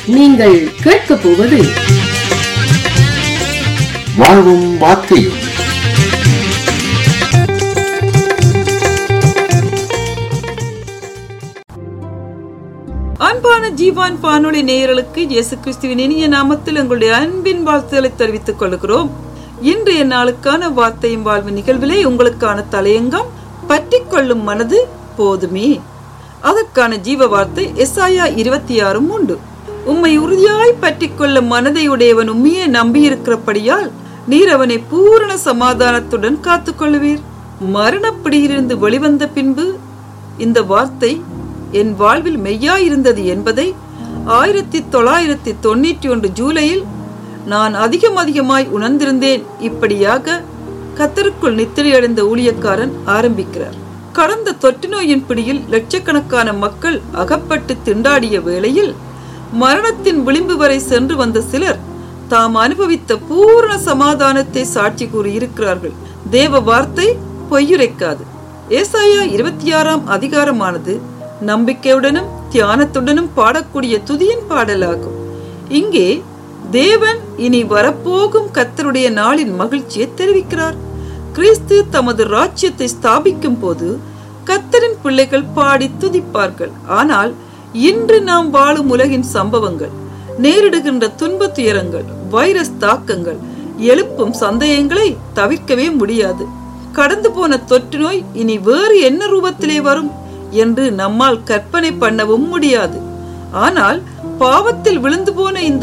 நீங்கள் கேட்கப் போவது வாழ்வும் வார்த்தையும் அன்பான ஜீவான் வானொலி நேயர்களுக்கு இயேசு கிறிஸ்துவின் இனிய நாமத்தில் எங்களுடைய அன்பின் வாழ்த்துக்களை தெரிவித்துக் கொள்கிறோம் இன்றைய நாளுக்கான வார்த்தையும் வாழ்வு நிகழ்விலே உங்களுக்கான தலையங்கம் பற்றிக் கொள்ளும் மனது போதுமே அதற்கான ஜீவ வார்த்தை எஸ்ஆயா இருபத்தி ஆறும் உண்டு உம்மை உறுதியாய் பற்றிக் கொள்ள மனதை உடையவன் உண்மையே நம்பியிருக்கிறபடியால் நீர் அவனை பூரண சமாதானத்துடன் காத்துக்கொள்ளுவீர் மரணப்பிடியிலிருந்து வெளிவந்த பின்பு இந்த வார்த்தை என் வாழ்வில் மெய்யாயிருந்தது என்பதை ஆயிரத்தி தொள்ளாயிரத்தி தொண்ணூற்றி ஒன்று ஜூலையில் நான் அதிகம் அதிகமாய் உணர்ந்திருந்தேன் இப்படியாக கத்தருக்குள் நித்திரையடைந்த ஊழியக்காரன் ஆரம்பிக்கிறார் கடந்த தொற்று நோயின் பிடியில் லட்சக்கணக்கான மக்கள் அகப்பட்டு திண்டாடிய வேளையில் மரணத்தின் விளிம்பு வரை சென்று வந்த சிலர் தாம் அனுபவித்த பூரண சமாதானத்தை சாட்சி கூறியிருக்கிறார்கள் தேவ வார்த்தை பொய்யுரைக்காது ஏசாயா இருபத்தி ஆறாம் அதிகாரமானது நம்பிக்கையுடனும் தியானத்துடனும் பாடக்கூடிய துதியின் பாடலாகும் இங்கே தேவன் இனி வரப்போகும் கத்தருடைய நாளின் மகிழ்ச்சியை தெரிவிக்கிறார் கிறிஸ்து தமது ராஜ்யத்தை ஸ்தாபிக்கும் போது கத்தரின் பிள்ளைகள் பாடி துதிப்பார்கள் ஆனால் இன்று நாம் வாழும் உலகின் சம்பவங்கள் நேரிடுகின்ற துன்ப துயரங்கள் வைரஸ் தாக்கங்கள் எழுப்பும் சந்தேகங்களை தவிர்க்கவே முடியாது கடந்து போன தொற்று நோய் இனி வேறு என்ன ரூபத்திலே வரும் என்று நம்மால் கற்பனை பண்ணவும் முடியாது ஆனால் பாவத்தில் விழுந்து போன இந்த